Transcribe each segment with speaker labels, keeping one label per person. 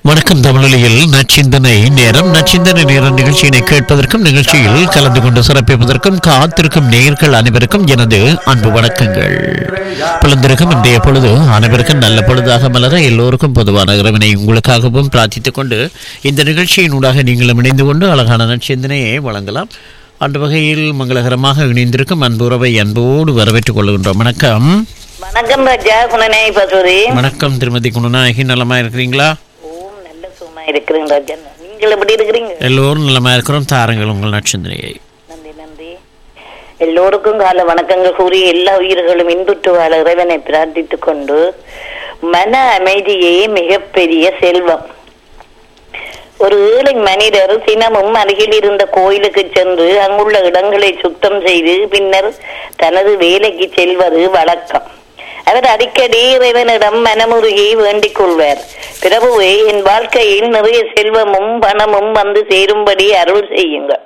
Speaker 1: வணக்கம் தமிழொலியில் நச்சிந்தனை நேரம் நச்சிந்தனை நேரம் நிகழ்ச்சியினை கேட்பதற்கும் நிகழ்ச்சியில் கலந்து கொண்டு சிறப்பிப்பதற்கும் காத்திருக்கும் நேயர்கள் அனைவருக்கும் எனது அன்பு வணக்கங்கள் பிளந்திருக்கும் இன்றைய பொழுது அனைவருக்கும் நல்ல பொழுதாக மலர எல்லோருக்கும் பொதுவான இறைவனை உங்களுக்காகவும் பிரார்த்தித்துக் கொண்டு இந்த நிகழ்ச்சியினூடாக நீங்களும் இணைந்து கொண்டு அழகான நச்சிந்தனையை வழங்கலாம் அந்த வகையில் மங்களகரமாக இணைந்திருக்கும் அன்பு உறவை அன்போடு வரவேற்றுக் கொள்கின்றோம் வணக்கம்
Speaker 2: வணக்கம் ராஜா குணநாயகி பசுரி
Speaker 1: வணக்கம் திருமதி குணநாயகி நலமா இருக்கிறீங்களா
Speaker 2: ஓம் நல்ல சுகமா இருக்கிறேன் ராஜா நீங்கள் எப்படி இருக்கிறீங்க
Speaker 1: எல்லோரும் நலமா இருக்கிறோம் தாருங்கள் உங்கள் நட்சத்திரையை
Speaker 2: நன்றி நன்றி எல்லோருக்கும் கால வணக்கங்கள் கூறி எல்லா உயிர்களும் இன்புற்று வாழ இறைவனை பிரார்த்தித்துக் கொண்டு மன அமைதியே மிகப்பெரிய செல்வம் ஒரு ஏழை மனிதர் தினமும் அருகில் இருந்த கோயிலுக்கு சென்று அங்குள்ள இடங்களை சுத்தம் செய்து பின்னர் தனது வேலைக்கு செல்வது வழக்கம் அவர் அடிக்கடி இறைவனிடம் மனமுருகி வேண்டிக் கொள்வார் பிரபுவே என் வாழ்க்கையில் நிறைய செல்வமும் பணமும் வந்து சேரும்படி அருள் செய்யுங்கள்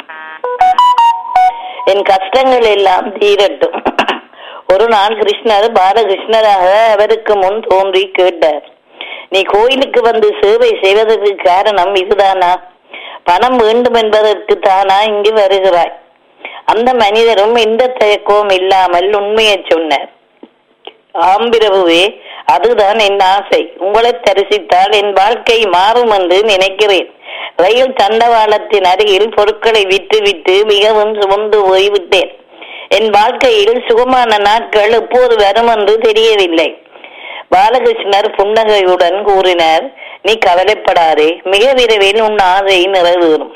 Speaker 2: என் கஷ்டங்கள் எல்லாம் தீரட்டும் ஒரு நாள் கிருஷ்ணர் பாலகிருஷ்ணராக அவருக்கு முன் தோன்றி கேட்டார் நீ கோயிலுக்கு வந்து சேவை செய்வதற்கு காரணம் இதுதானா பணம் வேண்டும் என்பதற்கு தானா இங்கு வருகிறாய் அந்த மனிதரும் எந்த தயக்கமும் இல்லாமல் உண்மையை சொன்னார் ஆம்பிரபுவே அதுதான் என் ஆசை உங்களை தரிசித்தால் என் வாழ்க்கை மாறும் என்று நினைக்கிறேன் ரயில் தண்டவாளத்தின் அருகில் பொருட்களை விட்டு விட்டு மிகவும் சுமந்து போய்விட்டேன் என் வாழ்க்கையில் சுகமான நாட்கள் எப்போது வரும் என்று தெரியவில்லை பாலகிருஷ்ணர் புன்னகையுடன் கூறினார் நீ கவலைப்படாதே மிக விரைவில் உன் ஆசை நிறைவேறும்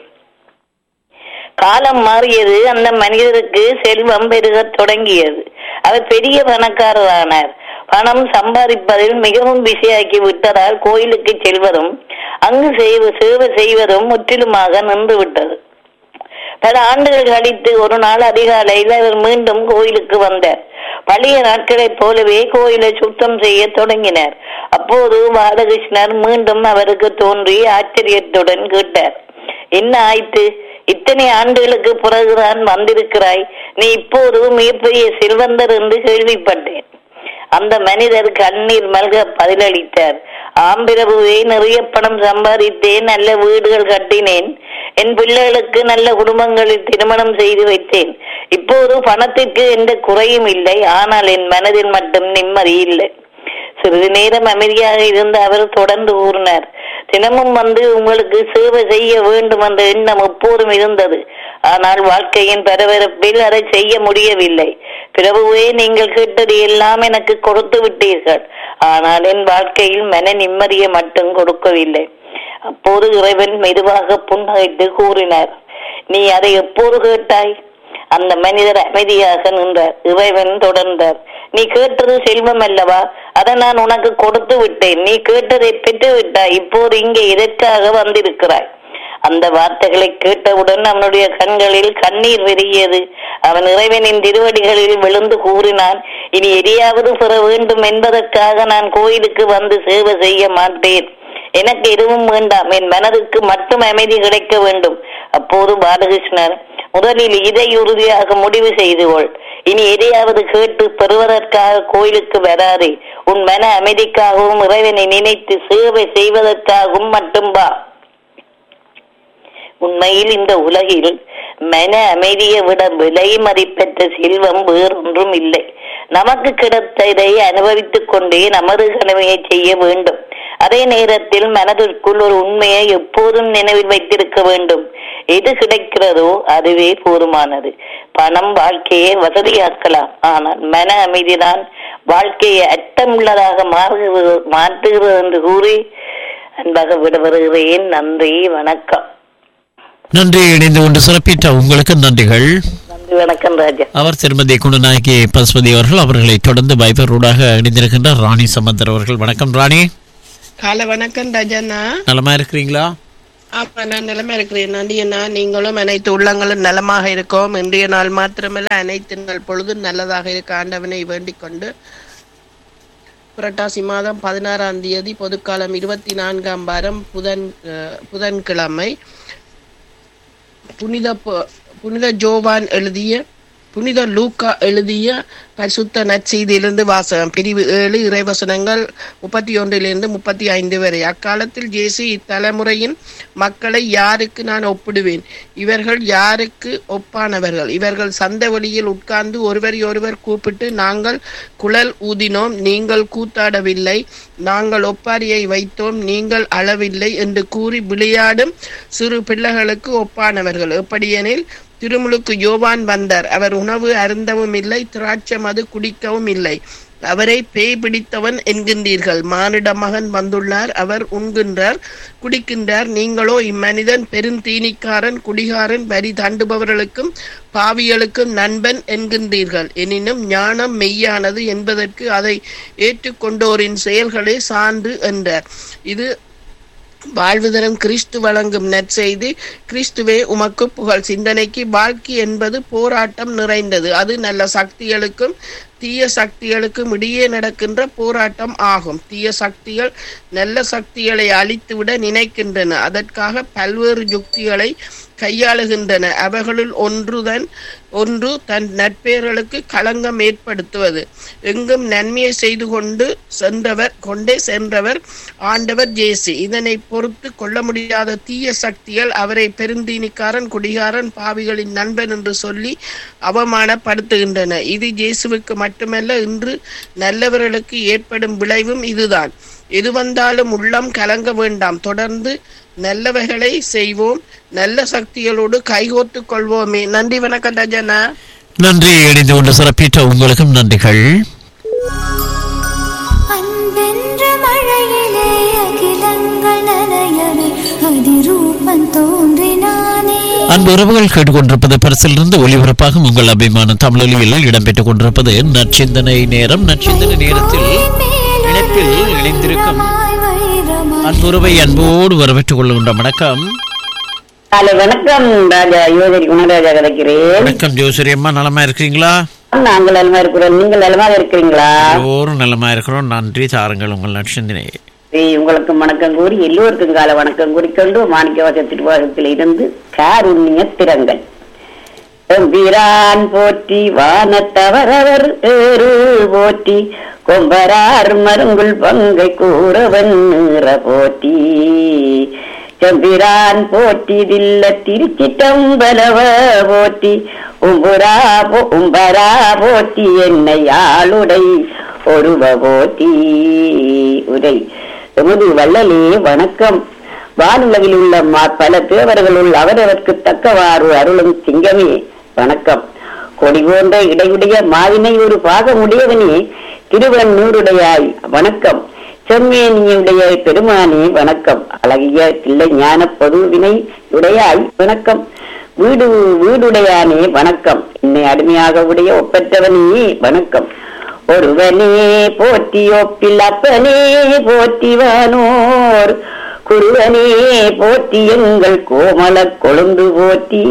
Speaker 2: காலம் மாறியது அந்த மனிதருக்கு செல்வம் பெருகத் தொடங்கியது அவர் பெரிய பணக்காரரானார் பணம் சம்பாதிப்பதில் மிகவும் பிஸியாக்கி விட்டதால் கோயிலுக்கு செல்வதும் அங்கு செய்வ சேவை செய்வதும் முற்றிலுமாக நின்று விட்டது பல ஆண்டுகள் கழித்து ஒரு நாள் அதிகாலையில் அவர் மீண்டும் கோயிலுக்கு வந்தார் பழைய நாட்களைப் போலவே கோயிலை சுத்தம் செய்ய தொடங்கினார் அப்போது பாலகிருஷ்ணர் மீண்டும் அவருக்கு தோன்றி ஆச்சரியத்துடன் கேட்டார் என்ன ஆயிற்று இத்தனை ஆண்டுகளுக்கு பிறகுதான் வந்திருக்கிறாய் நீ இப்போது மிகப்பெரிய செல்வந்தர் என்று கேள்விப்பட்டேன் அந்த மனிதர் கண்ணீர் மல்க பதிலளித்தார் ஆம்பிரபுவே நிறைய பணம் சம்பாதித்தேன் நல்ல வீடுகள் கட்டினேன் என் பிள்ளைகளுக்கு நல்ல குடும்பங்களில் திருமணம் செய்து வைத்தேன் இப்போது பணத்திற்கு எந்த குறையும் இல்லை ஆனால் என் மனதில் மட்டும் நிம்மதி இல்லை சிறிது நேரம் அமைதியாக இருந்த அவர் தொடர்ந்து கூறினார் தினமும் வந்து உங்களுக்கு சேவை செய்ய வேண்டும் என்ற எண்ணம் எப்போதும் இருந்தது ஆனால் வாழ்க்கையின் பரபரப்பில் அதை செய்ய முடியவில்லை பிரபுவே நீங்கள் கேட்டது எல்லாம் எனக்கு கொடுத்து விட்டீர்கள் ஆனால் என் வாழ்க்கையில் மன நிம்மதியை மட்டும் கொடுக்கவில்லை அப்போது இறைவன் மெதுவாக புன்னகைத்து கூறினார் நீ அதை எப்போது கேட்டாய் அந்த மனிதர் அமைதியாக நின்றார் இறைவன் தொடர்ந்தார் நீ கேட்டது செல்வம் அல்லவா அதை நான் உனக்கு கொடுத்து விட்டேன் நீ கேட்டதை பெற்று விட்டாய் இப்போது இங்கே இதற்காக வந்திருக்கிறாய் அந்த வார்த்தைகளை கேட்டவுடன் அவனுடைய கண்களில் கண்ணீர் விரிகியது அவன் இறைவனின் திருவடிகளில் விழுந்து கூறினான் இனி எதையாவது பெற வேண்டும் என்பதற்காக நான் கோயிலுக்கு வந்து சேவை செய்ய மாட்டேன் எனக்கு எதுவும் வேண்டாம் என் மனதுக்கு மட்டும் அமைதி கிடைக்க வேண்டும் அப்போது பாலகிருஷ்ணர் முதலில் இதை உறுதியாக முடிவு செய்து கொள் இனி எதையாவது கேட்டு பெறுவதற்காக கோயிலுக்கு வராதே உன் மன அமைதிக்காகவும் இறைவனை நினைத்து சேவை செய்வதற்காகவும் மட்டும் வா உண்மையில் இந்த உலகில் மன அமைதியை விட விலை மதிப்பெற்ற செல்வம் வேறொன்றும் இல்லை நமக்கு கிடைத்ததை அனுபவித்துக் கொண்டே நமது கடமையை செய்ய வேண்டும் அதே நேரத்தில் மனதிற்குள் ஒரு உண்மையை எப்போதும் நினைவில் வைத்திருக்க வேண்டும் எது கிடைக்கிறதோ அதுவே போதுமானது பணம் வாழ்க்கையை வசதியாக்கலாம் ஆனால் மன அமைதிதான் வாழ்க்கையை அர்த்தமுள்ளதாக மாறுகிறது மாற்றுகிறது என்று கூறி அன்பாக விடுபடுகிறேன் நன்றி வணக்கம்
Speaker 1: நன்றி இணைந்து கொண்டு சிறப்பித்த உங்களுக்கு நன்றிகள்
Speaker 2: நன்றி வணக்கம் ராஜா
Speaker 1: அவர் திருமதி குணநாயகி பசுபதி அவர்கள் அவர்களை தொடர்ந்து பைபரோடாக இணைந்திருக்கின்றார் ராணி சம்பந்தர் அவர்கள் வணக்கம் ராணி
Speaker 3: காலை வணக்கம் ரஜனா
Speaker 1: நலமா இருக்கிறீங்களா
Speaker 3: ஆமா நான் நிலமா இருக்கிறேன் நன்றியண்ணா நீங்களும் அனைத்து உள்ளங்களும் நலமாக இருக்கோம் இன்றைய நாள் மாத்திரமல்ல அனைத்து நாள் பொழுதும் நல்லதாக இருக்க ஆண்டவனை வேண்டிக் கொண்டு புரட்டாசி மாதம் பதினாறாம் தேதி பொதுக்காலம் இருபத்தி நான்காம் வாரம் புதன் அஹ், புதன்கிழமை புனித ப- புனித ஜோவான் எழுதிய புனித லூக்கா எழுதிய பரிசுத்த நற்செய்தியிலிருந்து வாசகம் பிரிவு ஏழு இறைவசனங்கள் முப்பத்தி ஒன்றிலிருந்து முப்பத்தி ஐந்து வரை அக்காலத்தில் ஜேசு இத்தலைமுறையின் மக்களை யாருக்கு நான் ஒப்பிடுவேன் இவர்கள் யாருக்கு ஒப்பானவர்கள் இவர்கள் சந்த வழியில் உட்கார்ந்து ஒருவரை ஒருவர் கூப்பிட்டு நாங்கள் குழல் ஊதினோம் நீங்கள் கூத்தாடவில்லை நாங்கள் ஒப்பாரியை வைத்தோம் நீங்கள் அளவில்லை என்று கூறி விளையாடும் சிறு பிள்ளைகளுக்கு ஒப்பானவர்கள் எப்படியெனில் திருமுழுக்கு யோவான் வந்தார் அவர் உணவு அருந்தவும் இல்லை திராட்சை மது குடிக்கவும் இல்லை அவரை பேய் பிடித்தவன் என்கின்றீர்கள் மானிட மகன் வந்துள்ளார் அவர் உண்கின்றார் குடிக்கின்றார் நீங்களோ இம்மனிதன் பெருந்தீனிக்காரன் குடிகாரன் வரி தாண்டுபவர்களுக்கும் பாவிகளுக்கும் நண்பன் என்கின்றீர்கள் எனினும் ஞானம் மெய்யானது என்பதற்கு அதை ஏற்றுக்கொண்டோரின் செயல்களே சான்று என்றார் இது வாழ்வு தரும் கிறிஸ்து வழங்கும் நற்செய்தி கிறிஸ்துவே உமக்கு புகழ் சிந்தனைக்கு வாழ்க்கை என்பது போராட்டம் நிறைந்தது அது நல்ல சக்திகளுக்கும் தீய சக்திகளுக்கும் இடையே நடக்கின்ற போராட்டம் ஆகும் தீய சக்திகள் நல்ல சக்திகளை அழித்துவிட நினைக்கின்றன அதற்காக பல்வேறு யுக்திகளை கையாளுகின்றன அவைகளுள் ஒன்றுதன் ஒன்று தன் நட்பேர்களுக்கு களங்கம் ஏற்படுத்துவது எங்கும் நன்மையை செய்து கொண்டு சென்றவர் கொண்டே சென்றவர் ஆண்டவர் ஜேசு இதனை பொறுத்து கொள்ள முடியாத தீய சக்திகள் அவரை பெருந்தீனிக்காரன் குடிகாரன் பாவிகளின் நண்பன் என்று சொல்லி அவமானப்படுத்துகின்றன இது ஜேசுவுக்கு மட்டுமல்ல இன்று நல்லவர்களுக்கு ஏற்படும் விளைவும் இதுதான் எது வந்தாலும் உள்ளம் கலங்க வேண்டாம் தொடர்ந்து நல்லவைகளை செய்வோம் நல்ல சக்திகளோடு கைகோர்த்துக் கொள்வோமே நன்றி வணக்கம் ரஜனா
Speaker 1: நன்றி இணைந்து கொண்டு சிறப்பித்த உங்களுக்கும் நன்றிகள்
Speaker 4: அன்பென்ற மழையிலே அகிலங்கள் நனையவே அதிரூபன் தோன்றினானே
Speaker 1: அன்பு உறவுகள் கேட்டுக்கொண்டிருப்பது பரிசிலிருந்து ஒளிபரப்பாக உங்கள் அபிமான தமிழொலியில் இடம்பெற்றுக் கொண்டிருப்பது நற்சிந்தனை நேரம் நற்சிந்தனை நேரத்தில் இணைப்பில் இணைந்திருக்கும் அன்புறவை அன்போடு வரவேற்றுக் கொள்கின்ற வணக்கம்
Speaker 2: காலை வணக்கம் ராஜா யோகரி குணராஜா கிடைக்கிறேன்
Speaker 1: வணக்கம் ஜோசரி அம்மா நலமா இருக்கிறீங்களா
Speaker 2: நாங்கள் நலமா இருக்கிறோம் நீங்கள் நலமாக இருக்கிறீங்களா
Speaker 1: எல்லோரும் நலமா இருக்கிறோம் நன்றி தாருங்கள் உங்கள் நற்சிந்தனை
Speaker 2: ஏய், உங்களுக்கும் வணக்கம் கூறி எல்லோருக்கும் கால வணக்கம் கூறிக்கொண்டு மாணிக்கவாச திருவாசகத்தில் இருந்து காருண்ய திறங்கள் எம்பிரான் போற்றி வானத்தவரவர் ஏறு போற்றி கொம்பரார் மருங்குள் பங்கை கூறவன் நீற போற்றி செம்பிரான் போற்றி தில்ல திருச்சிட்டம்பலவ போற்றி உம்புரா போ- உம்பரா போற்றி என்னை ஆளுடை ஒருவ போற்றி உரை எமது வள்ளலே வணக்கம் வானுலகில் உள்ள மா- பல தேவர்களுள் அவரவர்க்கு தக்கவாறு அருளும் சிங்கமே வணக்கம் கொடி போன்ற இடையுடைய மாவினை ஒரு பாகமுடையவனே திருவண்ணூருடையாய் வணக்கம் செம்மேனியுடைய பெருமானே வணக்கம் அழகிய தில்லை ஞான பொதுவினை உடையாய் வணக்கம் வீடு வீடுடையானே வணக்கம் என்னை அடிமையாக உடைய ஒப்பற்றவனே வணக்கம் ஒருவனே போற்றி ஒப்பில் அப்பனே போற்றிவானோர் குருவனே போற்றி எங்கள் கோமல கொழுந்து போற்றி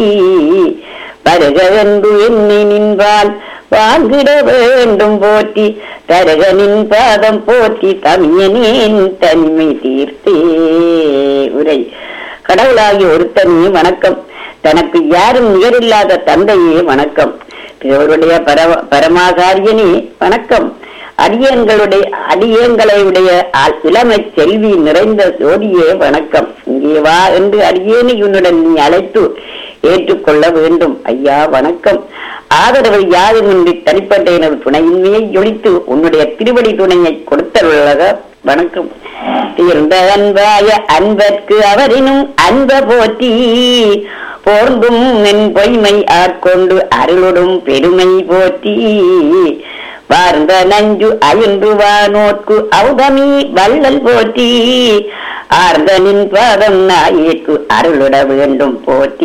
Speaker 2: பருகவென்று என்னை நின்பால் வாங்கிட வேண்டும் போற்றி தரகனின் பாதம் போற்றி தமியனேன் தனிமை தீர்த்தே உரை கடவுளாகிய ஒருத்தனே வணக்கம் தனக்கு யாரும் நிகரில்லாத தந்தையே வணக்கம் தேவருடைய பரம பரமாகாரியனே வணக்கம் அடியங்களுடைய அடியங்களுடைய ஆ- இளமைச் செல்வி நிறைந்த ஜோதியே வணக்கம் இங்கே வா என்று அடியேனை உன்னுடன் நீ அழைத்து ஏற்றுக்கொள்ள வேண்டும் ஐயா வணக்கம் ஆதரவு யாதுமின்றி தனிப்பட்ட எனது துணையின்மையை ஒழித்து உன்னுடைய திருவடி துணையை கொடுத்தருளக வணக்கம் தீர்ந்த அன்பாய அன்பர்க்கு அவரினும் அன்ப போற்றி போர்ந்தும் என் பொய்மை ஆட்கொண்டு அருளுடும் பெருமை போற்றி வார்ந்த நஞ்சு அயன்று வானோர்க்கு அவுதமி வள்ளல் போற்றி ஆர்ந்தனின் பாதம் நாயேற்கு அருளிட வேண்டும் போற்றி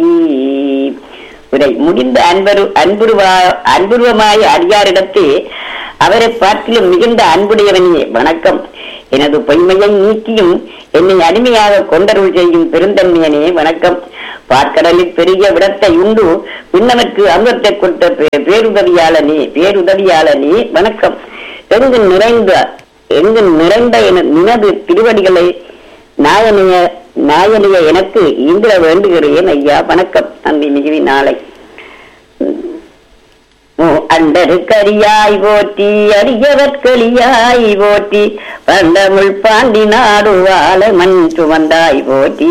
Speaker 2: உரை முடிந்த அன்பரு அன்புருவா அன்புருவமாய அடியாரிடத்தே அவரை பார்க்கிலும் மிகுந்த அன்புடையவனே வணக்கம் எனது பொய்மையை நீக்கியும் என்னை அடிமையாக கொண்டருள் செய்யும் பெருந்தன்மையனே வணக்கம் பார்க்கடலில் பெரிய விடத்தை உண்டு விண்ணவர்க்கு அங்கத்தை கொடுத்த பே- பேருதவியாளனே பேருதவியாளனே வணக்கம் எங்கு நிறைந்த எங்கு நிறைந்த என- நினது திருவடிகளை நாயனைய நாயனைய எனக்கு ஈந்திர வேண்டுகிறேன் ஐயா வணக்கம் நன்றி மிகுதி நாளை
Speaker 5: அண்டருக்கரியாய் போற்றி அரியவற்களியாய் போற்றி பண்டமுள் பாண்டி நாடு வாழ மண் சுமந்தாய் போற்றி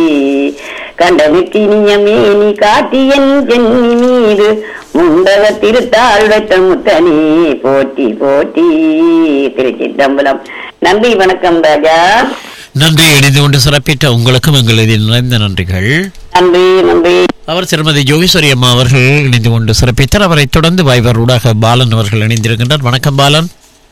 Speaker 5: கண்டனுக்கு இனியமே நீ காட்டியன் ஜென்னி மீது முண்டக திருத்தாள் வெட்ட முத்தனே போற்றி போற்றி திருச்சிற்றம்பலம் நன்றி வணக்கம் ராஜா
Speaker 1: நன்றி இணைந்து கொண்டு சிறப்பித்த உங்களுக்கும் எங்களது நிறைந்த நன்றிகள்
Speaker 5: நன்றி நன்றி
Speaker 1: அவர் திருமதி ஜோகேஸ்வரி அம்மா அவர்கள் இணைந்து கொண்டு சிறப்பித்தார் அவரை தொடர்ந்து வைவர் ஊடாக பாலன் அவர்கள் இணைந்திருக்கின்றார் வணக்கம் பாலன்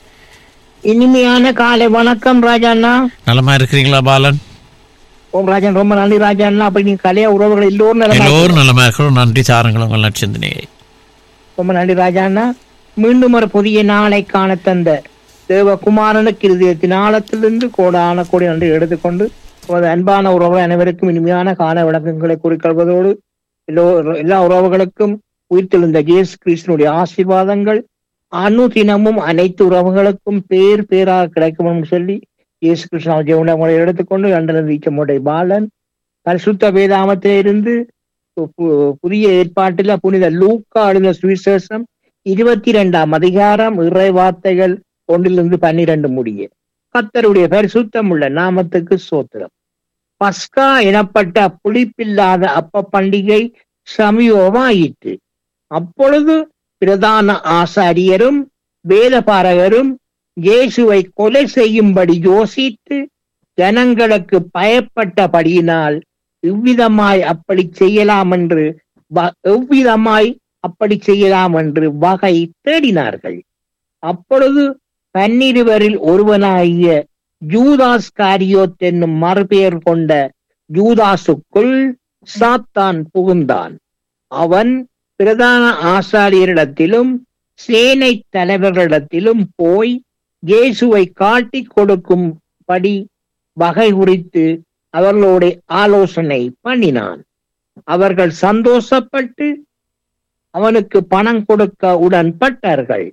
Speaker 6: இனிமையான காலை வணக்கம் ராஜாண்ணா
Speaker 1: நலமா இருக்கிறீங்களா பாலன்
Speaker 6: ஓம் ராஜன் ரொம்ப நன்றி ராஜாண்ணா அப்படி நீங்க கலைய உறவுகள் எல்லோரும் நலமா
Speaker 1: எல்லோரும் நலமா இருக்கிறோம் நன்றி சாரங்கள் உங்கள் நற்சிந்தனையை
Speaker 6: ரொம்ப நன்றி ராஜாண்ணா மீண்டும் ஒரு புதிய நாளை காண தந்த தேவகுமாரனுக்கு இருதயத்தின் ஆழத்திலிருந்து கோடான கோடி நன்றி எடுத்துக்கொண்டு உமது அன்பான உறவுகள் அனைவருக்கும் இனிமையான கால விளக்கங்களை குறிக்கொள்வதோடு எல்லோ எல்லா உறவுகளுக்கும் உயிர்த்தெழுந்த ஜேசு கிருஷ்ணனுடைய ஆசீர்வாதங்கள் அனுதினமும் அனைத்து உறவுகளுக்கும் பேர் பேராக கிடைக்கும் என்று சொல்லி இயேசு கிருஷ்ணா ஜெவன முறை எடுத்துக்கொண்டு லண்டனில் வீச்சமுடைய பாலன் பரிசுத்த வேதாமத்திலே இருந்து பு- புதிய ஏற்பாட்டில் புனித லூக்கா எழுந்த சுவிசேஷம் இருபத்தி இரண்டாம் அதிகாரம் இறை வார்த்தைகள் ஒன்றிலிருந்து பன்னிரண்டு முடிய கத்தருடைய பரிசுத்தம் உள்ள நாமத்துக்கு சோத்திரம் பஸ்கா எனப்பட்ட புளிப்பில்லாத அப்ப பண்டிகை சமீபமாயிற்று அப்பொழுது பிரதான ஆசாரியரும் வேதபாரகரும் இயேசுவை கொலை செய்யும்படி யோசித்து ஜனங்களுக்கு பயப்பட்டபடியினால் இவ்விதமாய் அப்படி செய்யலாம் என்று வ- எவ்விதமாய் அப்படி செய்யலாம் என்று வகை தேடினார்கள் அப்பொழுது பன்னிருவரில் ஒருவனாகிய ஜூதாஸ் காரியோத் என்னும் மறுபெயர் கொண்ட ஜூதாசுக்குள் சாத்தான் புகுந்தான் அவன் பிரதான ஆசாரியரிடத்திலும் சேனை தலைவர்களிடத்திலும் போய் இயேசுவை காட்டிக் கொடுக்கும்படி வகை குறித்து அவர்களோட ஆலோசனை பண்ணினான் அவர்கள் சந்தோஷப்பட்டு அவனுக்கு பணம் கொடுக்க உடன்பட்டார்கள்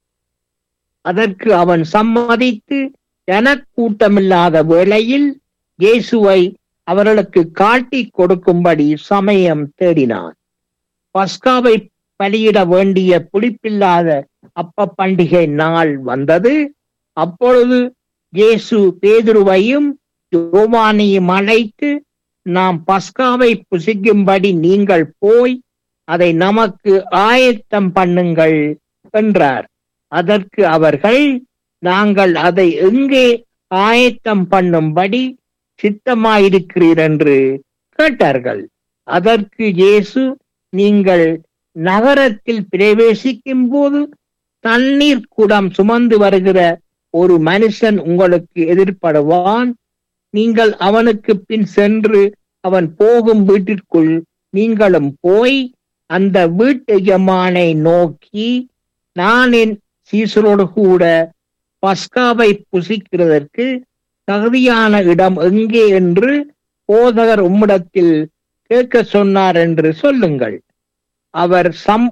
Speaker 6: அதற்கு அவன் சம்மதித்து ஜனக்கூட்டமில்லாத வேளையில் இயேசுவை அவர்களுக்கு காட்டிக் கொடுக்கும்படி சமயம் தேடினான் பஸ்காவை பலியிட வேண்டிய புளிப்பில்லாத அப்ப பண்டிகை நாள் வந்தது அப்பொழுது இயேசு பேதுருவையும் யோவானையும் அழைத்து நாம் பஸ்காவை புசிக்கும்படி நீங்கள் போய் அதை நமக்கு ஆயத்தம் பண்ணுங்கள் என்றார் அதற்கு அவர்கள் நாங்கள் அதை எங்கே ஆயத்தம் பண்ணும்படி சித்தமாயிருக்கிறீர் என்று கேட்டார்கள் அதற்கு இயேசு நீங்கள் நகரத்தில் பிரவேசிக்கும் போது தண்ணீர் குடம் சுமந்து வருகிற ஒரு மனுஷன் உங்களுக்கு எதிர்படுவான் நீங்கள் அவனுக்கு பின் சென்று அவன் போகும் வீட்டிற்குள் நீங்களும் போய் அந்த வீட்டு எஜமானை நோக்கி நான் என் சீசரோடு கூட பஸ்காவை புசிக்கிறதற்கு தகுதியான இடம் எங்கே என்று போதகர் உம்மிடத்தில் கேட்க சொன்னார் என்று சொல்லுங்கள் அவர் சம்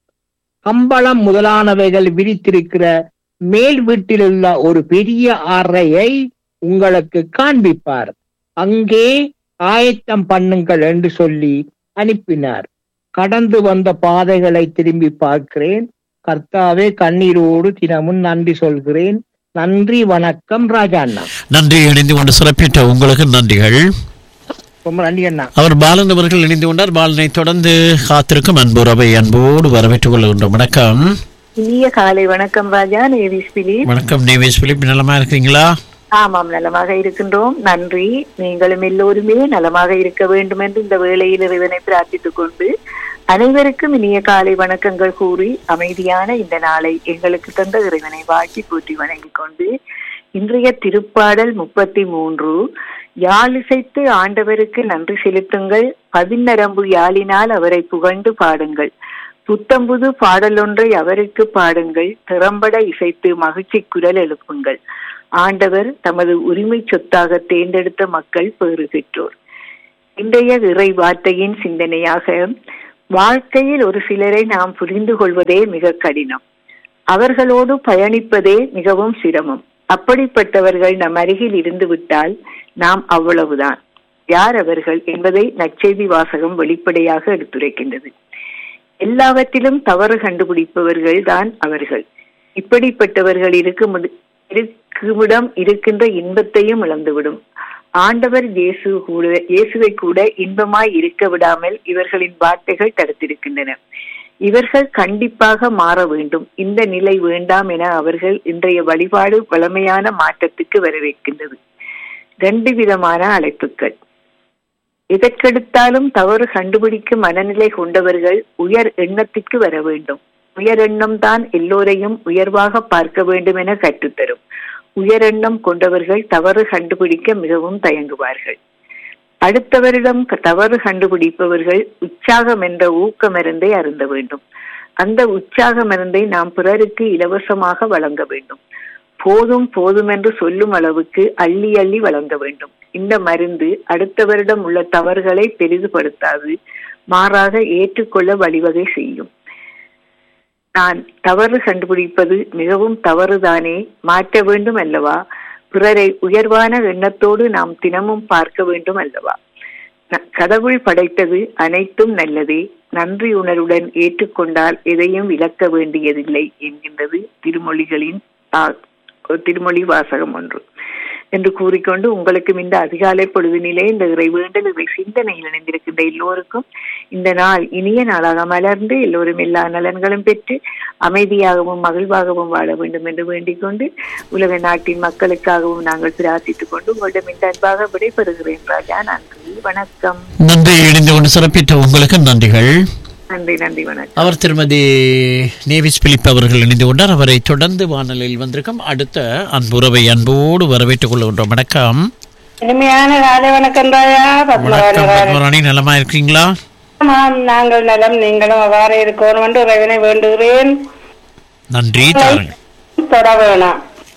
Speaker 6: கம்பளம் முதலானவைகள் விரித்திருக்கிற மேல் வீட்டிலுள்ள ஒரு பெரிய அறையை உங்களுக்கு காண்பிப்பார் அங்கே ஆயத்தம் பண்ணுங்கள் என்று சொல்லி அனுப்பினார் கடந்து வந்த பாதைகளை திரும்பி பார்க்கிறேன் கர்த்தாவே கண்ணீரோடு தினமும் நன்றி சொல்கிறேன் நன்றி வணக்கம் ராஜா அண்ணா
Speaker 1: நன்றி இணைந்து கொண்டு சிறப்பித்த உங்களுக்கு நன்றிகள்
Speaker 6: ரொம்ப நன்றி அண்ணா
Speaker 1: அவர் பாலன் அவர்கள் இணைந்து கொண்டார் பாலனை தொடர்ந்து காத்திருக்கும் அன்புறவை அன்போடு வரவேற்றுக் கொள்கின்றோம் வணக்கம்
Speaker 7: இனிய காலை வணக்கம் ராஜா நேவிஸ் பிலிப்
Speaker 1: வணக்கம் நேவேஷ் பிலிப் நலமா இருக்கிறீங்களா
Speaker 7: ஆமாம் நலமாக இருக்கின்றோம் நன்றி நீங்களும் எல்லோருமே நலமாக இருக்க வேண்டும் என்று இந்த வேளையில் இறைவனை பிரார்த்தித்துக் கொண்டு அனைவருக்கும் இனிய காலை வணக்கங்கள் கூறி அமைதியான இந்த நாளை எங்களுக்கு தந்த இறைவனை வாழ்த்தி போற்றி வணங்கிக் கொண்டு இன்றைய திருப்பாடல் முப்பத்தி மூன்று யாழிசைத்து ஆண்டவருக்கு நன்றி செலுத்துங்கள் பதிநரம்பு யாழினால் அவரை புகழ்ந்து பாடுங்கள் புத்தம்புது பாடலொன்றை அவருக்கு பாடுங்கள் திறம்பட இசைத்து மகிழ்ச்சி குரல் எழுப்புங்கள் ஆண்டவர் தமது உரிமை சொத்தாக தேர்ந்தெடுத்த மக்கள் பேறு பெற்றோர் இன்றைய இறை வார்த்தையின் சிந்தனையாக வாழ்க்கையில் ஒரு சிலரை நாம் புரிந்து கொள்வதே மிக கடினம் அவர்களோடு பயணிப்பதே மிகவும் சிரமம் அப்படிப்பட்டவர்கள் நம் அருகில் இருந்து விட்டால் நாம் அவ்வளவுதான் யார் அவர்கள் என்பதை நற்செய்தி வாசகம் வெளிப்படையாக எடுத்துரைக்கின்றது எல்லாவற்றிலும் தவறு கண்டுபிடிப்பவர்கள் தான் அவர்கள் இப்படிப்பட்டவர்கள் இருக்கும் இருக்குமிடம் இருக்கின்ற இன்பத்தையும் இழந்துவிடும் ஆண்டவர் இயேசு கூட இயேசுவை கூட இன்பமாய் இருக்க விடாமல் இவர்களின் வார்த்தைகள் தடுத்திருக்கின்றன இவர்கள் கண்டிப்பாக மாற வேண்டும் இந்த நிலை வேண்டாம் என அவர்கள் இன்றைய வழிபாடு வளமையான மாற்றத்துக்கு வரவேற்கின்றது ரெண்டு விதமான அழைப்புகள் எதற்கெடுத்தாலும் தவறு கண்டுபிடிக்கும் மனநிலை கொண்டவர்கள் உயர் எண்ணத்திற்கு வர வேண்டும் உயர் எண்ணம் தான் எல்லோரையும் உயர்வாக பார்க்க வேண்டும் என கற்றுத்தரும் உயரெண்ணம் கொண்டவர்கள் தவறு கண்டுபிடிக்க மிகவும் தயங்குவார்கள் அடுத்தவரிடம் தவறு கண்டுபிடிப்பவர்கள் உற்சாகம் என்ற ஊக்க மருந்தை அருந்த வேண்டும் அந்த உற்சாக மருந்தை நாம் பிறருக்கு இலவசமாக வழங்க வேண்டும் போதும் போதும் என்று சொல்லும் அளவுக்கு அள்ளி அள்ளி வழங்க வேண்டும் இந்த மருந்து அடுத்தவரிடம் உள்ள தவறுகளை பெரிதுபடுத்தாது மாறாக ஏற்றுக்கொள்ள வழிவகை செய்யும் நான் தவறு கண்டுபிடிப்பது மிகவும் தவறுதானே மாற்ற வேண்டும் அல்லவா பிறரை உயர்வான எண்ணத்தோடு நாம் தினமும் பார்க்க வேண்டும் அல்லவா கடவுள் படைத்தது அனைத்தும் நல்லதே நன்றி உணர்வுடன் ஏற்றுக்கொண்டால் எதையும் இழக்க வேண்டியதில்லை என்கின்றது திருமொழிகளின் திருமொழி வாசகம் ஒன்று என்று கூறிக்கொண்டு உங்களுக்கும் இந்த அதிகாலை பொழுதினிலே இந்த இறை வேண்டல் இறை சிந்தனையில் இணைந்திருக்கின்ற எல்லோருக்கும் இந்த நாள் இனிய நாளாக மலர்ந்து எல்லோரும் எல்லா நலன்களும் பெற்று அமைதியாகவும் மகிழ்வாகவும் வாழ வேண்டும் என்று வேண்டிக் கொண்டு உலக நாட்டின் மக்களுக்காகவும் நாங்கள் பிரார்த்தித்துக் கொண்டு உங்களிடம் இந்த அன்பாக விடைபெறுகிறேன் ராஜா நன்றி வணக்கம்
Speaker 1: நன்றி இணைந்து கொண்டு சிறப்பித்த உங்களுக்கு நன்றிகள்
Speaker 7: நன்றி நன்றி வணக்கம்
Speaker 1: அவர் திருமதி நேவிஸ் பிலிப் அவர்கள் இணைந்து கொண்டார் அவரை தொடர்ந்து வானொலியில் வந்திருக்கும் அடுத்த அன்புறவை அன்போடு வரவேற்றுக் கொள்கின்றோம் வணக்கம்
Speaker 8: இனிமையான காலை வணக்கம் ராயா
Speaker 1: வணக்கம் பத்மராணி நலமா இருக்கீங்களா
Speaker 8: ஆமாம் நாங்கள் நலம் நீங்களும் அவ்வாறு இருக்கணும் என்று இறைவனை வேண்டுகிறேன்
Speaker 1: நன்றி தாருங்கள்
Speaker 8: தொட வேணாம்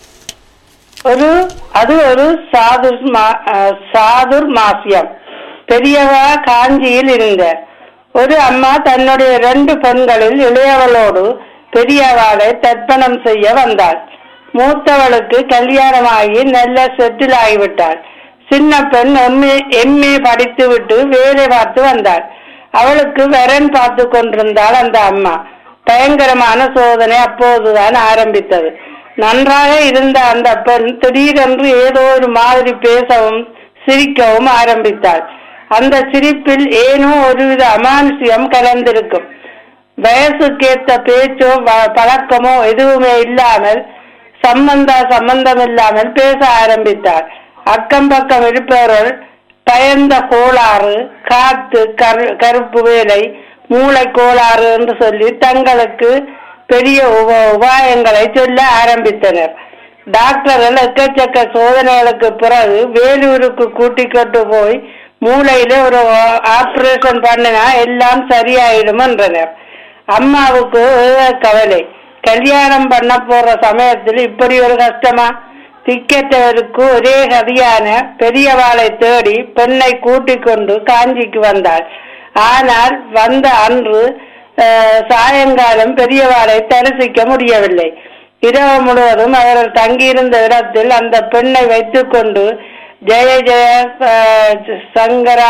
Speaker 8: ஒரு அது ஒரு சாதுர் மா- அஹ், சாதுர் மாசியம் பெரியவா காஞ்சியில் இருந்த ஒரு அம்மா தன்னுடைய ரெண்டு பெண்களில் இளையவளோடு பெரியவாளை தர்ப்பணம் செய்ய வந்தாள் மூத்தவளுக்கு கல்யாணமாகி நல்ல செட்டில் ஆகிவிட்டாள் சின்ன பெண் எம்ஏ எம்ஏ படித்து விட்டு வேலை பார்த்து வந்தாள் அவளுக்கு வரன் பார்த்து கொண்டிருந்தாள் அந்த அம்மா பயங்கரமான சோதனை அப்போதுதான் ஆரம்பித்தது நன்றாக இருந்த அந்த பெண் திடீரென்று ஏதோ ஒரு மாதிரி பேசவும் சிரிக்கவும் ஆரம்பித்தாள் அந்த சிரிப்பில் ஏனோ ஒருவித அமானுஷ்யம் கலந்திருக்கும் வயசுக்கேத்த பேச்சோ வ- பழக்கமோ எதுவுமே இல்லாமல் சம்பந்த சம்பந்தம் இல்லாமல் பேச ஆரம்பித்தார் அக்கம் பக்கம் இருப்பவர்கள் பயந்த கோளாறு காத்து கரு கருப்பு வேலை மூளை கோளாறு என்று சொல்லி தங்களுக்கு பெரிய உப உபாயங்களை சொல்ல ஆரம்பித்தனர் டாக்டர்கள் எக்கச்சக்க சோதனைகளுக்கு பிறகு வேலூருக்கு கூட்டிக் கொண்டு போய் மூளையில ஒரு ஆபரேஷன் பண்ணினா எல்லாம் சரியாயிடும் என்றனர் அம்மாவுக்கு ஏக கவலை கல்யாணம் பண்ண போற சமயத்தில் இப்படி ஒரு கஷ்டமா திக்கெட்டவருக்கு ஒரே கதியான பெரியவாளை தேடி பெண்ணை கூட்டிக் கொண்டு காஞ்சிக்கு வந்தாள் ஆனால் வந்த அன்று அஹ், சாயங்காலம் பெரியவாளை தரிசிக்க முடியவில்லை இரவு முழுவதும் அவர்கள் தங்கியிருந்த இடத்தில் அந்த பெண்ணை வைத்துக்கொண்டு ஜெய ஜெய அஹ், சங்கரா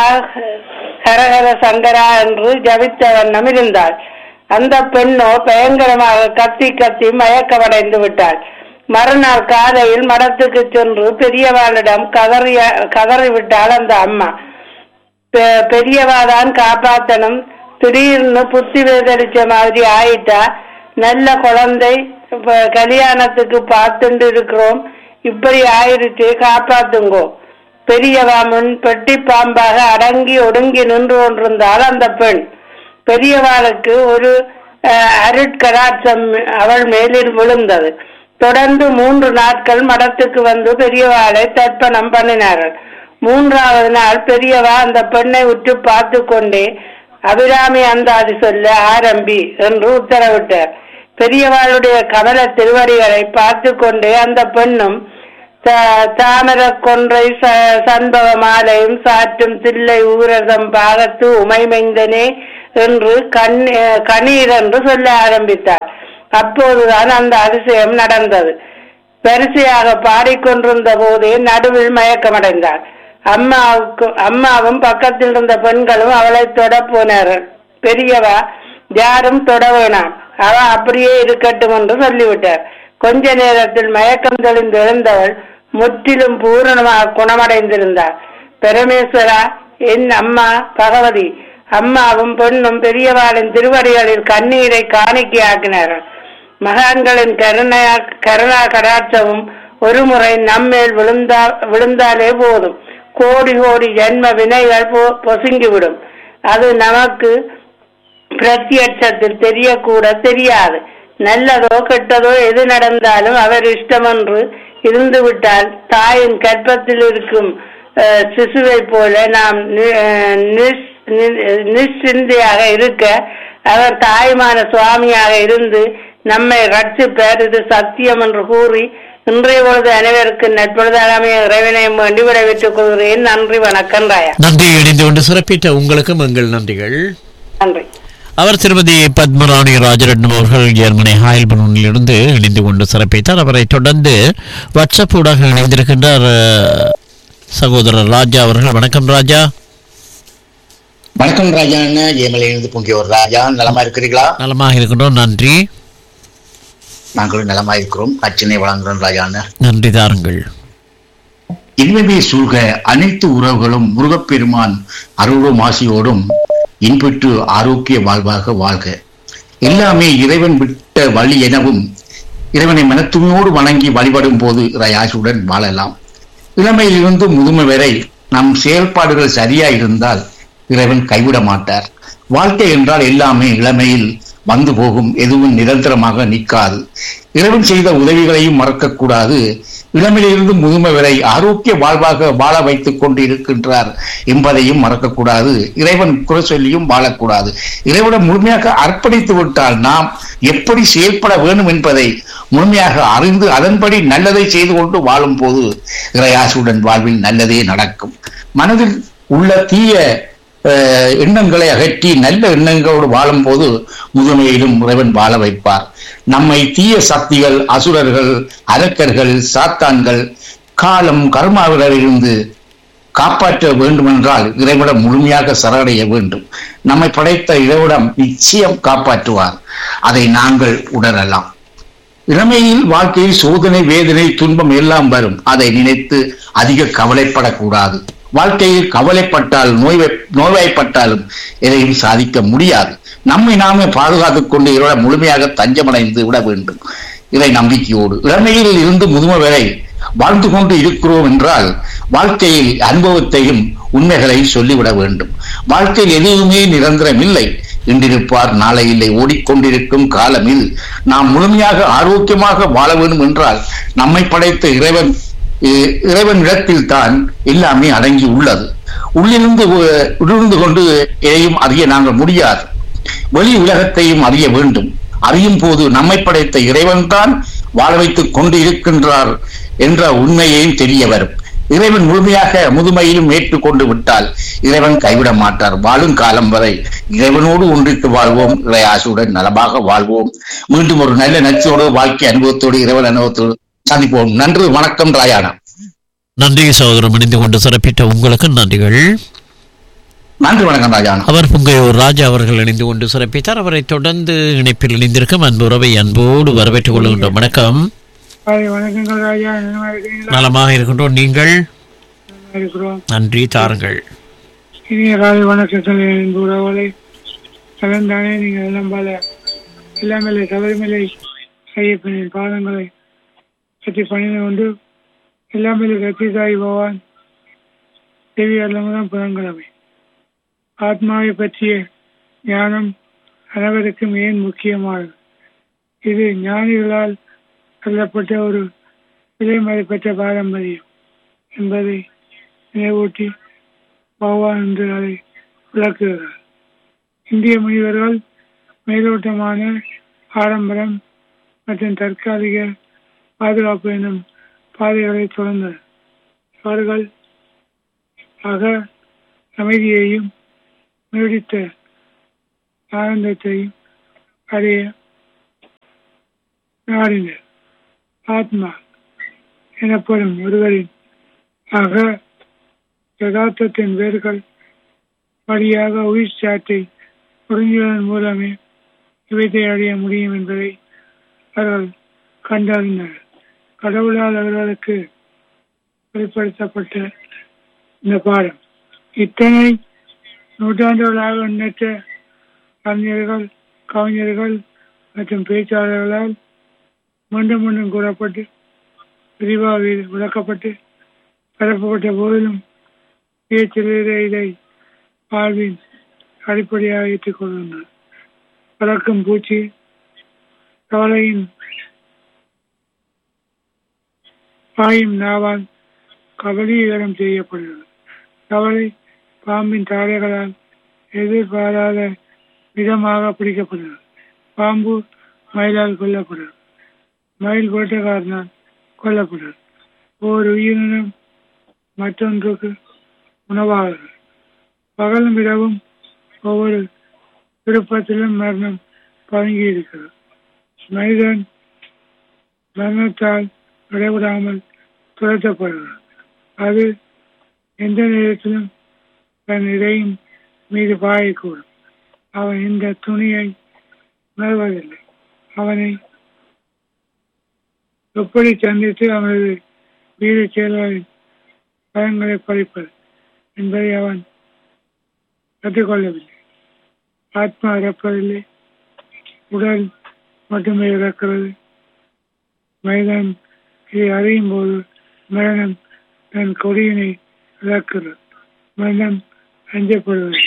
Speaker 8: ஹரஹர சங்கரா என்று ஜபித்த வண்ணம் இருந்தாள் அந்த பெண்ணோ பயங்கரமாக கத்தி கத்தி மயக்கமடைந்து விட்டாள் மறுநாள் காலையில் மடத்துக்கு சென்று பெரியவாளிடம் கதறிய கதறிவிட்டாள் அந்த அம்மா பெ- பெரியவாதான் காப்பாத்தணும் திடீர்னு புத்தி வேதளிச்ச மாதிரி ஆயிட்டா நல்ல குழந்தை இப்ப கல்யாணத்துக்கு பார்த்துட்டு இருக்கிறோம் இப்படி ஆயிருச்சு காப்பாத்துங்கோ பெரியவா முன் பெட்டி பாம்பாக அடங்கி ஒடுங்கி நின்று கொண்டிருந்தாள் அந்த பெண் பெரியவாளுக்கு ஒரு அஹ், அருட்கடாட்சம் அவள் மேலில் விழுந்தது தொடர்ந்து மூன்று நாட்கள் மடத்துக்கு வந்து பெரியவாளை தர்ப்பணம் பண்ணினார்கள் மூன்றாவது நாள் பெரியவா அந்த பெண்ணை உற்று பார்த்து கொண்டே அபிராமி அந்தாதி சொல்ல ஆரம்பி என்று உத்தரவிட்டார் பெரியவாளுடைய கமல திருவடிகளை பார்த்து கொண்டே அந்த பெண்ணும் த- தாமரக் கொன்றை ச- சண்பக மாலையும் சாற்றும் தில்லை ஊரதம் பாகத்து உமைமைந்தனே என்று கண் அஹ் கணீர் என்று சொல்ல ஆரம்பித்தார் அப்போதுதான் அந்த அதிசயம் நடந்தது வரிசையாக பாடிக்கொண்டிருந்த போதே நடுவில் மயக்கமடைந்தார் அம்மாவுக்கு அம்மாவும் பக்கத்தில் இருந்த பெண்களும் அவளை தொட போனார்கள் பெரியவா யாரும் தொட வேணாம் அவ அப்படியே இருக்கட்டும் என்று சொல்லிவிட்டார் கொஞ்ச நேரத்தில் மயக்கம் தெளிந்து எழுந்தவள் முற்றிலும் பூரணமாக குணமடைந்திருந்தார் பரமேஸ்வரா என் அம்மா பகவதி அம்மாவும் பெண்ணும் பெரியவாளின் திருவடிகளில் கண்ணீரை காணிக்கையாக்கினார்கள் மகான்களின் கருணா கருணா கடாட்சமும் ஒரு முறை நம்மேல் விழுந்தா விழுந்தாலே போதும் கோடி கோடி ஜென்ம வினைகள் பொ- பொசுங்கிவிடும் அது நமக்கு பிரத்யட்சத்தில் தெரியக்கூட தெரியாது நல்லதோ கெட்டதோ எது நடந்தாலும் அவர் இஷ்டம் என்று இருந்து விட்டால் தாயின் கற்பத்தில் இருக்கும் அஹ், சிசுவை போல நாம் நி- அஹ், நிஸ்- நி- நிশ্চিந்தையாக இருக்க அவர் தாய்மான சுவாமியாக இருந்து நம்மை ரட்சிப்பார் இது சத்தியம் என்று கூறி இன்றைய பொழுது அனைவருக்கும் நட்பொழுதாகவே இறைவனை வேண்டி விடைபெற்றுக் கொள்கிறேன் நன்றி வணக்கம் ராயா
Speaker 1: நன்றி இணைந்து கொண்டு சிறப்பித்த உங்களுக்கும் எங்கள் நன்றிகள்
Speaker 8: நன்றி
Speaker 1: அவர் திருமதி பத்மராணி ராஜரட்னம் அவர்கள் ஜெர்மனி ஹாயில்பனிலிருந்து இணைந்து கொண்டு சிறப்பித்தார் அவரை தொடர்ந்து வாட்ஸ்அப் ஊடாக இணைந்திருக்கின்றார் அஹ், சகோதரர் ராஜா அவர்கள் வணக்கம் ராஜா
Speaker 9: வணக்கம் ராஜான்னு ஏமலையிலிருந்து பொங்கிய ஒரு ராஜா நலமா இருக்கிறீங்களா
Speaker 1: நலமாக இருக்கின்றோம் நன்றி
Speaker 9: நாங்களும் நலமா இருக்கிறோம் அச்சனை வழங்குறோம் ராஜான்னு
Speaker 1: நன்றி தாருங்கள்
Speaker 9: இன்பமே சூழ்க அனைத்து உறவுகளும் முருகப்பெருமான் அருளும் ஆசியோடும் இன்புற்று ஆரோக்கிய வாழ்வாக வாழ்க எல்லாமே இறைவன் விட்ட வழி எனவும் இறைவனை மனத்துமையோடு வணங்கி வழிபடும் போது இறையாசுடன் வாழலாம் இளமையிலிருந்து முதுமை வரை நம் செயல்பாடுகள் சரியா இருந்தால் இறைவன் கைவிட மாட்டார் வாழ்க்கை என்றால் எல்லாமே இளமையில் வந்து போகும் எதுவும் நிரந்தரமாக நிற்காது இறைவன் செய்த உதவிகளையும் மறக்கக்கூடாது இளமையிலிருந்து முதுமை வரை ஆரோக்கிய வாழ்வாக வாழ வைத்துக் கொண்டு இருக்கின்றார் என்பதையும் மறக்கக்கூடாது இறைவன் குறை சொல்லியும் வாழக்கூடாது இறைவனை முழுமையாக அர்ப்பணித்து விட்டால் நாம் எப்படி செயல்பட வேண்டும் என்பதை முழுமையாக அறிந்து அதன்படி நல்லதை செய்து கொண்டு வாழும் போது இறையாசுடன் வாழ்வில் நல்லதே நடக்கும் மனதில் உள்ள தீய அஹ், எண்ணங்களை அகற்றி நல்ல எண்ணங்களோடு வாழும்போது முதுமையிலும் இறைவன் வாழ வைப்பார் நம்மை தீய சக்திகள் அசுரர்கள் அரக்கர்கள் சாத்தான்கள் காலம் கர்மாவிலிருந்து காப்பாற்ற வேண்டுமென்றால் இறைவிடம் முழுமையாக சரணடைய வேண்டும் நம்மை படைத்த இறைவிடம் நிச்சயம் காப்பாற்றுவார் அதை நாங்கள் உணரலாம் இளமையில் வாழ்க்கையில் சோதனை வேதனை துன்பம் எல்லாம் வரும் அதை நினைத்து அதிக கவலைப்படக்கூடாது வாழ்க்கையில் கவலைப்பட்டால் நோய் நோய்வாய்ப்பட்டாலும் எதையும் சாதிக்க முடியாது நம்மை நாமே பாதுகாத்துக் கொண்டு இறைவனை முழுமையாக தஞ்சமடைந்து விட வேண்டும் இறை நம்பிக்கையோடு இளமையில் இருந்து முதுமை வரை வாழ்ந்து கொண்டு இருக்கிறோம் என்றால் வாழ்க்கையில் அனுபவத்தையும் உண்மைகளை சொல்லிவிட வேண்டும் வாழ்க்கையில் எதுவுமே நிரந்தரம் இல்லை இன்றிருப்பார் நாளை இல்லை ஓடிக்கொண்டிருக்கும் காலமில் நாம் முழுமையாக ஆரோக்கியமாக வாழ வேண்டும் என்றால் நம்மை படைத்த இறைவன் இ- இறைவன் இடத்தில் தான் எல்லாமே அடங்கி உள்ளது உள்ளிருந்து உ- உணர்ந்து கொண்டு எதையும் அறிய நாங்கள் முடியாது வெளி உலகத்தையும் அறிய வேண்டும் அறியும் போது நம்மை படைத்த இறைவன் தான் வாழ வைத்துக் கொண்டு இருக்கின்றார் என்ற உண்மையையும் தெரிய வரும் இறைவன் முழுமையாக முதுமையிலும் ஏற்றுக்கொண்டு விட்டால் இறைவன் கைவிட மாட்டார் வாழும் காலம் வரை இறைவனோடு ஒன்றித்து வாழ்வோம் இறை ஆசையுடன் நலமாக வாழ்வோம் மீண்டும் ஒரு நல்ல நட்சியோடு வாழ்க்கை அனுபவத்தோடு இறைவன் அனுபவத்தோடு சந்திப்போம் நன்றி வணக்கம் ராயானா
Speaker 1: நன்றி சகோதரம் இணைந்து கொண்டு சிறப்பித்த உங்களுக்கு நன்றிகள்
Speaker 9: நன்றி வணக்கம் ராஜானா
Speaker 1: அவர் புங்கையூர் ராஜா அவர்கள் இணைந்து கொண்டு சிறப்பித்தார் அவரை தொடர்ந்து இணைப்பில் இணைந்திருக்கும் அன்பு உறவை அன்போடு வரவேற்றுக் கொள்கின்றோம் வணக்கம்
Speaker 6: ஹாய் வணக்கங்கள் ராஜா நல்லா இருக்கீங்களா
Speaker 1: நலமாக இருக்கின்றோம் நீங்கள்
Speaker 6: நல்லா இருக்கிறோம்
Speaker 1: நன்றி தாருங்கள்
Speaker 6: இனிய காலை வணக்கங்கள் என் உறவுகளை கலந்தானே நீங்கள் எல்லாம் பல எல்லாமே சபரிமலை ஐயப்பனின் பாதங்களை பற்றி பணிந்து கொண்டு எல்லாமே கத்தி தாய் பகவான் தேவி தான் புதன்கிழமை ஆத்மாவை பற்றிய ஞானம் அனைவருக்கும் ஏன் முக்கியமானது இது ஞானிகளால் சொல்லப்பட்ட ஒரு விலை மதிப்பற்ற பாரம்பரியம் என்பதை நினைவூட்டி பகவான் என்று அதை விளக்குகிறார் இந்திய முனிவர்கள் மேலோட்டமான ஆடம்பரம் மற்றும் தற்காலிக பாதுகாப்பு எனும் பாதைகளை தொடர்ந்தனர் அவர்கள் அக அமைதியையும் நீடித்த ஆனந்தத்தையும் அடைய நாடினர் ஆத்மா எனப்படும் ஒருவரின் அக யதார்த்தத்தின் வேர்கள் வழியாக உயிர் சாட்டை உறிஞ்சுவதன் மூலமே
Speaker 10: இவற்றை அடைய முடியும் என்பதை அவர்கள் கண்டறிந்தனர் கடவுளால் அவர்களுக்கு வெளிப்படுத்தப்பட்ட இந்த பாடம் இத்தனை நூற்றாண்டுகளாக எண்ணற்ற அறிஞர்கள் கவிஞர்கள் மற்றும் பேச்சாளர்களால் மீண்டும் மீண்டும் கூறப்பட்டு விரிவாக வி- விளக்கப்பட்டு பரப்பப்பட்ட போதிலும் பேச்சிலே இதை வாழ்வின் அடிப்படையாக ஏற்றுக் கொள்கின்றனர் பறக்கும் பூச்சி கவலையின் பாயும் நாவால் கபலீகரம் செய்யப்படுகிறது கவலை பாம்பின் தாடைகளால் எதிர்பாராத விதமாக பிடிக்கப்படுகிறது பாம்பு மயிலால் கொல்லப்படுகிறது மயில் வேட்டைக்காரனால் கொல்லப்படுகிறது ஒவ்வொரு உயிரினம் மற்றொன்றுக்கு உணவாகிறது பகலும் இரவும் ஒவ்வொரு விருப்பத்திலும் மரணம் பதுங்கி இருக்கிறது மனிதன் மரணத்தால் விடைவிடாமல் துரத்தப்படுகிறது அது எந்த நேரத்திலும் தன் இடையின் மீது பாயக்கூடும் அவன் இந்த துணியை உணர்வதில்லை அவனை எப்படி சந்தித்து அவனது வீர செயல்களின் பயன்களை பறிப்பது என்பதை அவன் கற்றுக்கொள்ளவில்லை ஆத்மா இறப்பதில்லை உடல் மட்டுமே இறக்கிறது மனிதன் இதை அறியும் போது மரணம் தன் கொடியினை இழக்கிறது மரணம் அஞ்சப்படுவது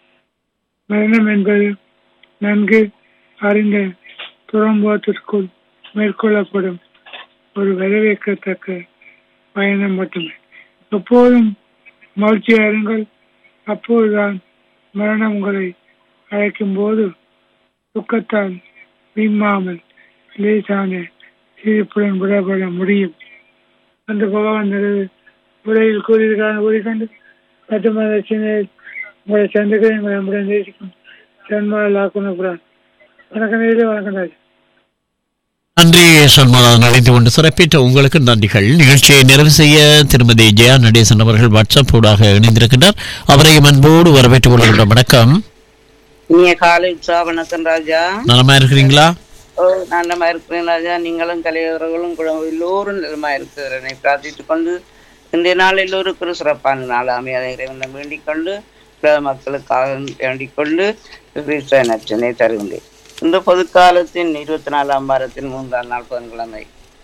Speaker 10: மரணம் என்பது நன்கு அறிந்த துறம்போத்திற்குள் மேற்கொள்ளப்படும் ஒரு வரவேற்கத்தக்க பயணம் மட்டுமே எப்போதும் மகிழ்ச்சியாருங்கள் அப்போதுதான் மரணம் உங்களை அழைக்கும் போது துக்கத்தால் விம்மாமல் லேசான சிரிப்புடன் விடப்பட முடியும் அந்த பகவான் நிறைவு உரையில் கூறியிருக்கான கூறிக்கொண்டு கட்டுமத சின்னையில் உங்களை சந்திக்கிறேன் உங்களை நம்முடன் நேசிக்கும் சன்மால் ஆக்குனப்புறான் வணக்கம் நேரில் வணக்கம் ராஜா
Speaker 1: நன்றி சண்முகநாதன் அழைத்து கொண்டு சிறப்பித்த உங்களுக்கு நன்றிகள் நிகழ்ச்சியை நிறைவு செய்ய திருமதி ஜெயா நடேசன் அவர்கள் வாட்ஸ்அப் ஊடாக இணைந்திருக்கின்றார் அவரையும் அன்போடு வரவேற்றுக் கொள்கின்ற வணக்கம்
Speaker 11: இனிய காலை உற்சா வணக்கம் ராஜா
Speaker 1: நலமா இருக்கிறீங்களா
Speaker 11: ஓ நல்லமா இருக்கிறேன் ராஜா நீங்களும் கலையவர்களும் கூட எல்லோரும் நலமா இருக்கிறேன் பிரார்த்தித்துக் கொண்டு இன்றைய நாள் எல்லோருக்கும் ஒரு சிறப்பான நாள் அமையாத இறைவனை வேண்டிக் கொண்டு உலக மக்களுக்காக வேண்டிக் கொண்டு கிறிஸ்தவ நச்சனை தருகின்றேன் இந்த பொதுக்காலத்தின் இருபத்தி நாலாம் வாரத்தின் மூன்றாம் நாள் புதன்கிழமை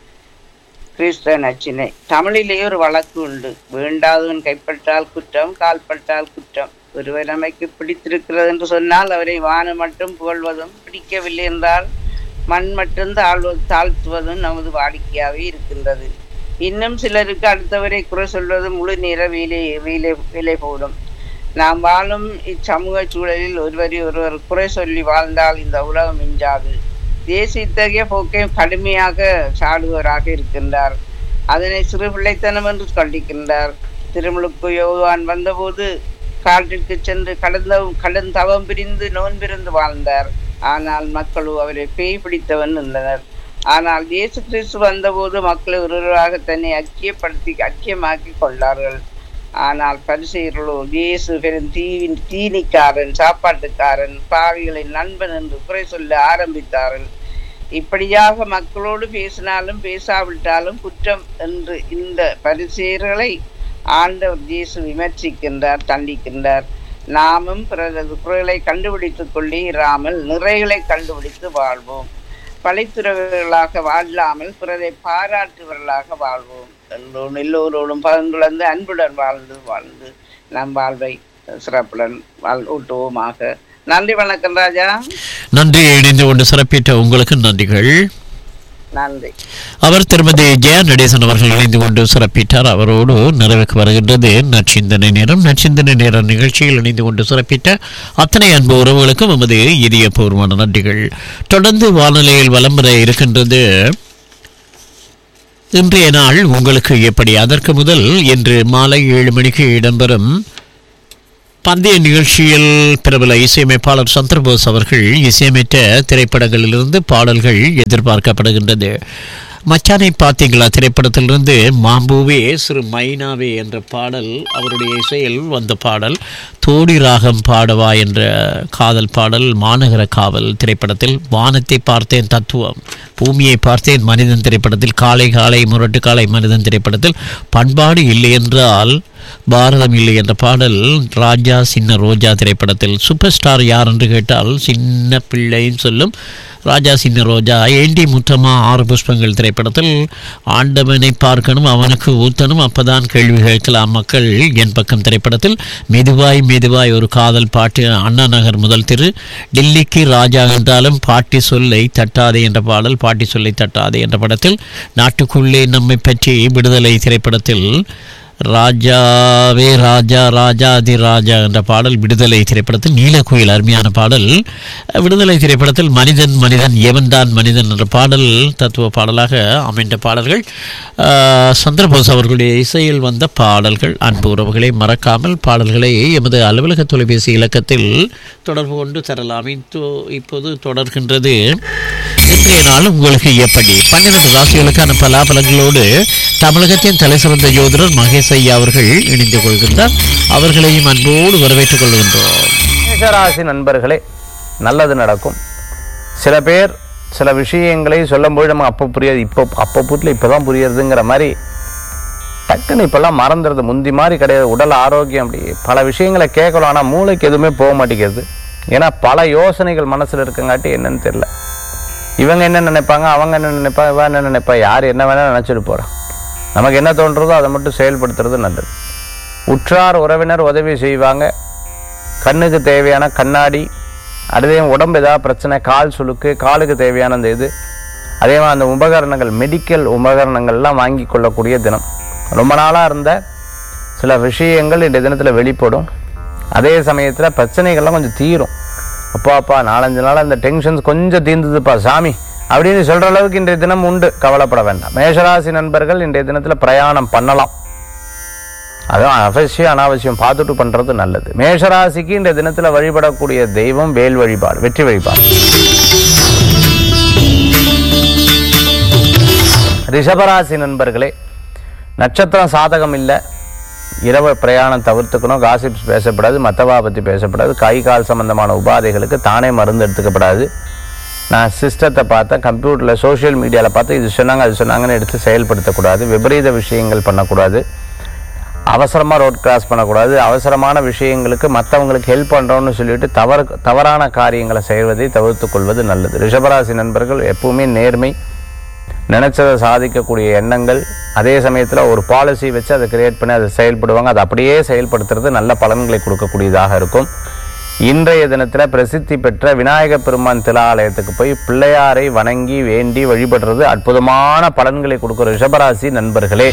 Speaker 11: கிறிஸ்தவ நச்சினை தமிழிலே ஒரு வழக்கு உண்டு வேண்டாதவன் கைப்பட்டால் குற்றம் கால்பட்டால் குற்றம் ஒருவர் நமக்கு பிடித்திருக்கிறது என்று சொன்னால் அவரை வானம் மட்டும் புகழ்வதும் பிடிக்கவில்லை என்றால் மண் மட்டும் தாழ்வது தாழ்த்துவதும் நமது வாடிக்கையாகவே இருக்கின்றது இன்னும் சிலருக்கு அடுத்தவரை குறை சொல்வது முழு நேர வேலை வேலை வேலை போடும் நாம் வாழும் இச்சமூக சூழலில் ஒருவரை ஒருவர் குறை சொல்லி வாழ்ந்தால் இந்த உலகம் மிஞ்சாது தேசிய இத்தகைய போக்கை கடுமையாக சாடுவராக இருக்கின்றார் அதனை சிறு பிள்ளைத்தனம் என்று கண்டிக்கின்றார் திருமுழுக்கு யோவான் வந்தபோது காட்டிற்கு சென்று கடந்த கடன் தவம் பிரிந்து நோன்பிருந்து வாழ்ந்தார் ஆனால் மக்களோ அவரை பேய் பிடித்தவன் இருந்தனர் ஆனால் இயேசு கிறிஸ்து வந்தபோது மக்களை ஒருவராக தன்னை ஐக்கியப்படுத்தி ஐக்கியமாக்கி கொண்டார்கள் ஆனால் பரிசெயர்களோ இயேசு பெரும் தீவின் தீனிக்காரன் சாப்பாட்டுக்காரன் பாவிகளின் நண்பன் என்று குறை சொல்ல ஆரம்பித்தார்கள் இப்படியாக மக்களோடு பேசினாலும் பேசாவிட்டாலும் குற்றம் என்று இந்த பரிசெயர்களை ஆண்டவர் இயேசு விமர்சிக்கின்றார் தண்டிக்கின்றார் நாமும் பிறரது குறைகளை கண்டுபிடித்துக் கொள்ளே இராமல் நிறைகளை கண்டுபிடித்து வாழ்வோம் பழித்துறவர்களாக வாழாமல் பிறரை பாராட்டுவர்களாக வாழ்வோம் என்றோம் எல்லோரோடும் பகிர்ந்து அன்புடன் வாழ்ந்து வாழ்ந்து நம் வாழ்வை சிறப்புடன் வாழ் ஊட்டுவோமாக நன்றி வணக்கம் ராஜா
Speaker 1: நன்றி இணைந்து கொண்டு சிறப்பித்த உங்களுக்கு நன்றிகள்
Speaker 11: நன்றி
Speaker 1: அவர் திருமதி ஜெயா நடேசன் அவர்கள் இணைந்து கொண்டு சிறப்பித்தார் அவரோடு நிறைவுக்கு வருகின்றது நற்சிந்தனை நேரம் நற்சிந்தனை நேர நிகழ்ச்சியில் இணைந்து கொண்டு சிறப்பித்த அத்தனை அன்பு உறவுகளுக்கும் எமது இதயபூர்வமான நன்றிகள் தொடர்ந்து வானிலையில் வலம் வர இருக்கின்றது இன்றைய நாள் உங்களுக்கு எப்படி அதற்கு முதல் இன்று மாலை ஏழு மணிக்கு இடம்பெறும் பந்தய நிகழ்ச்சியில் பிரபல இசையமைப்பாளர் சந்திரபோஸ் அவர்கள் இசையமைத்த திரைப்படங்களிலிருந்து பாடல்கள் எதிர்பார்க்கப்படுகின்றது மச்சானை பார்த்தீங்களா திரைப்படத்திலிருந்து மாம்பூவே சிறு மைனாவே என்ற பாடல் அவருடைய இசையில் வந்த பாடல் தோடி ராகம் பாடவா என்ற காதல் பாடல் மாநகர காவல் திரைப்படத்தில் வானத்தை பார்த்தேன் தத்துவம் பூமியை பார்த்தேன் மனிதன் திரைப்படத்தில் காலை காலை முரட்டு காலை மனிதன் திரைப்படத்தில் பண்பாடு இல்லை என்றால் பாரதம் இல்லை என்ற பாடல் ராஜா சின்ன ரோஜா திரைப்படத்தில் சூப்பர் ஸ்டார் யார் என்று கேட்டால் சின்ன பிள்ளைன்னு சொல்லும் ராஜா சின்ன ரோஜா ஏண்டி முத்தமா ஆறு புஷ்பங்கள் திரைப்படத்தில் ஆண்டவனை பார்க்கணும் அவனுக்கு ஊத்தணும் அப்பதான் கேள்வி கேட்கலாம் மக்கள் என் பக்கம் திரைப்படத்தில் மெதுவாய் மெதுவாய் ஒரு காதல் பாட்டு அண்ணா நகர் முதல் திரு டெல்லிக்கு ராஜா என்றாலும் பாட்டி சொல்லை தட்டாதே என்ற பாடல் பாட்டி சொல்லை தட்டாதே என்ற படத்தில் நாட்டுக்குள்ளே நம்மை பற்றி விடுதலை திரைப்படத்தில் ராஜாவே ராஜா ராஜாதி ராஜா என்ற பாடல் விடுதலை திரைப்படத்தில் நீலக்குயில் அருமையான பாடல் விடுதலை திரைப்படத்தில் மனிதன் மனிதன் எவன்தான் மனிதன் என்ற பாடல் தத்துவ பாடலாக அமைந்த பாடல்கள் ஆஹ், சந்திரபோஸ் அவர்களுடைய இசையில் வந்த பாடல்கள் அன்பு உறவுகளை மறக்காமல் பாடல்களை எமது அலுவலக தொலைபேசி இலக்கத்தில் தொடர்பு கொண்டு தரலாம் இப்போ- இப்போது தொடர்கின்றது இன்றைய நாள் உங்களுக்கு எப்படி பன்னிரண்டு ராசிகளுக்கான பலாபலங்களோடு தமிழகத்தின் தலைசிறந்த ஜோதிடர் மகேஷ் ஐயா அவர்கள் இணைந்து கொள்கின்றார் அவர்களையும் அன்போடு வரவேற்றுக் கொள்கின்றோம்
Speaker 12: மேஷராசி நண்பர்களே நல்லது நடக்கும் சில பேர் சில விஷயங்களை சொல்லும்போது நம்ம அப்போ புரியாது இப்போ அப்போ புரியல இப்போ தான் புரியுறதுங்கிற மாதிரி டக்குன்னு இப்போல்லாம் மறந்துடுது முந்தி மாதிரி கிடையாது உடல் ஆரோக்கியம் அப்படி பல விஷயங்களை கேட்கலாம் ஆனால் மூளைக்கு எதுவுமே போக மாட்டேங்கிறது ஏன்னா பல யோசனைகள் மனசில் இருக்கங்காட்டி என்னன்னு தெரியல இவங்க என்ன நினைப்பாங்க அவங்க என்ன நினைப்பாங்க இவன் என்ன நினைப்பா யார் என்ன வேணால் நினச்சிட்டு போகிறான் நமக்கு என்ன தோன்றதோ அதை மட்டும் செயல்படுத்துறது நல்லது உற்றார் உறவினர் உதவி செய்வாங்க கண்ணுக்கு தேவையான கண்ணாடி அதே உடம்பு ஏதாவது பிரச்சனை கால் சுளுக்கு காலுக்கு தேவையான அந்த இது அதே மாதிரி அந்த உபகரணங்கள் மெடிக்கல் உபகரணங்கள்லாம் வாங்கி கொள்ளக்கூடிய தினம் ரொம்ப நாளாக இருந்த சில விஷயங்கள் இந்த தினத்தில் வெளிப்படும் அதே சமயத்தில் பிரச்சனைகள்லாம் கொஞ்சம் தீரும் அப்பா அப்பா நாலஞ்சு நாள் அந்த டென்ஷன்ஸ் கொஞ்சம் தீர்ந்ததுப்பா சாமி அப்படின்னு சொல்கிற அளவுக்கு இன்றைய தினம் உண்டு கவலைப்பட வேண்டாம் மேஷராசி நண்பர்கள் இன்றைய தினத்தில் பிரயாணம் பண்ணலாம் அதுவும் அவசியம் அனாவசியம் பார்த்துட்டு பண்றது நல்லது மேஷராசிக்கு இந்த தினத்துல வழிபடக்கூடிய தெய்வம் வேல் வழிபாடு வெற்றி வழிபாடு ரிஷபராசி நண்பர்களே நட்சத்திரம் சாதகம் இல்லை இரவு பிரயாணம் தவிர்த்துக்கணும் காசிப்ஸ் பேசப்படாது மத்தவா பற்றி பேசப்படாது கை கால் சம்பந்தமான உபாதைகளுக்கு தானே மருந்து எடுத்துக்கப்படாது நான் சிஸ்டத்தை பார்த்தேன் கம்ப்யூட்டரில் சோஷியல் மீடியாவில் பார்த்து இது சொன்னாங்க அது சொன்னாங்கன்னு எடுத்து செயல்படுத்தக்கூடாது விபரீத விஷயங்கள் பண்ணக்கூடாது அவசரமாக ரோட் கிராஸ் பண்ணக்கூடாது அவசரமான விஷயங்களுக்கு மற்றவங்களுக்கு ஹெல்ப் பண்ணுறோன்னு சொல்லிட்டு தவறு தவறான காரியங்களை செய்வதை தவிர்த்துக் கொள்வது நல்லது ரிஷபராசி நண்பர்கள் எப்பவுமே நேர்மை நினைச்சதை சாதிக்கக்கூடிய எண்ணங்கள் அதே சமயத்தில் ஒரு பாலிசி வச்சு அதை கிரியேட் பண்ணி அதை செயல்படுவாங்க அதை அப்படியே செயல்படுத்துறது நல்ல பலன்களை கொடுக்கக்கூடியதாக இருக்கும் இன்றைய தினத்தில் பிரசித்தி பெற்ற விநாயக பெருமான் திலாலயத்துக்கு போய் பிள்ளையாரை வணங்கி வேண்டி வழிபடுறது அற்புதமான பலன்களை கொடுக்கும் ரிஷபராசி நண்பர்களே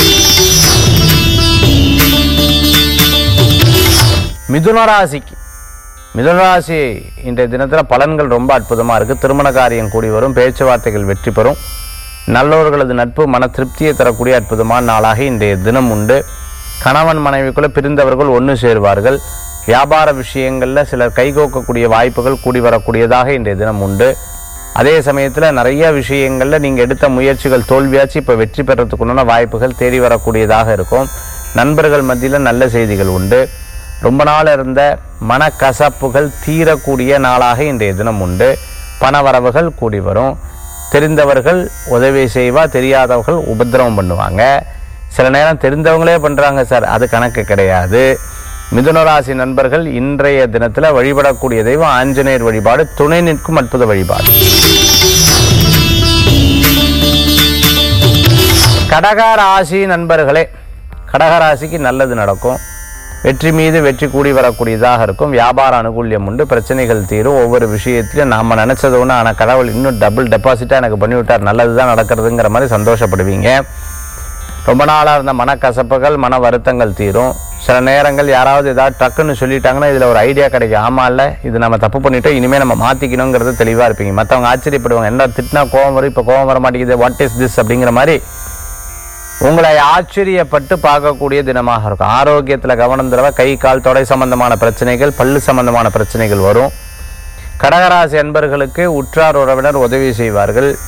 Speaker 12: மிதுனராசிக்கு மிதுனராசி இன்றைய தினத்தில் பலன்கள் ரொம்ப அற்புதமாக இருக்குது திருமண காரியம் கூடி வரும் பேச்சுவார்த்தைகள் வெற்றி பெறும் நல்லவர்களது நட்பு மன திருப்தியை தரக்கூடிய அற்புதமான நாளாக இன்றைய தினம் உண்டு கணவன் மனைவிக்குள்ள பிரிந்தவர்கள் ஒன்று சேருவார்கள் வியாபார விஷயங்களில் சிலர் கைகோக்கக்கூடிய வாய்ப்புகள் கூடி வரக்கூடியதாக இன்றைய தினம் உண்டு அதே சமயத்தில் நிறைய விஷயங்களில் நீங்கள் எடுத்த முயற்சிகள் தோல்வியாச்சு இப்போ வெற்றி பெறத்துக்குண்டான வாய்ப்புகள் தேடி வரக்கூடியதாக இருக்கும் நண்பர்கள் மத்தியில் நல்ல செய்திகள் உண்டு ரொம்ப நாள் இருந்த மனக்கசப்புகள் தீரக்கூடிய நாளாக இன்றைய தினம் உண்டு பணவரவுகள் கூடி வரும் தெரிந்தவர்கள் உதவி செய்வா தெரியாதவர்கள் உபத்திரவம் பண்ணுவாங்க சில நேரம் தெரிந்தவங்களே பண்ணுறாங்க சார் அது கணக்கு கிடையாது மிதுனராசி நண்பர்கள் இன்றைய தினத்தில் வழிபடக்கூடிய தெய்வம் ஆஞ்சநேயர் வழிபாடு துணை நிற்கும் அற்புத வழிபாடு கடகராசி நண்பர்களே கடகராசிக்கு நல்லது நடக்கும் வெற்றி மீது வெற்றி கூடி வரக்கூடியதாக இருக்கும் வியாபார அனுகூல்யம் உண்டு பிரச்சனைகள் தீரும் ஒவ்வொரு விஷயத்திலும் நாம் நினச்சது ஒன்று ஆனால் கடவுள் இன்னும் டபுள் டெபாசிட்டாக எனக்கு பண்ணிவிட்டார் நல்லது தான் நடக்கிறதுங்கிற மாதிரி சந்தோஷப்படுவீங்க ரொம்ப நாளாக இருந்த மனக்கசப்புகள் மன வருத்தங்கள் தீரும் சில நேரங்கள் யாராவது ஏதாவது டக்குன்னு சொல்லிட்டாங்கன்னா இதில் ஒரு ஐடியா கிடைக்கும் ஆமாம் இல்லை இது நம்ம தப்பு பண்ணிட்டோம் இனிமேல் நம்ம மாற்றிக்கணுங்கிறது தெளிவாக இருப்பீங்க மற்றவங்க ஆச்சரியப்படுவாங்க என்ன திட்டினா கோவம் வரும் இப்போ கோவம் வர மாட்டேங்குது வாட் இஸ் திஸ் அப்படிங்கிற மாதிரி உங்களை ஆச்சரியப்பட்டு பார்க்கக்கூடிய தினமாக இருக்கும் ஆரோக்கியத்தில் கவனம் தரவ கை கால் தொடை சம்பந்தமான பிரச்சனைகள் பல்லு சம்பந்தமான பிரச்சனைகள் வரும் கடகராசி அன்பர்களுக்கு உற்றார் உறவினர் உதவி செய்வார்கள்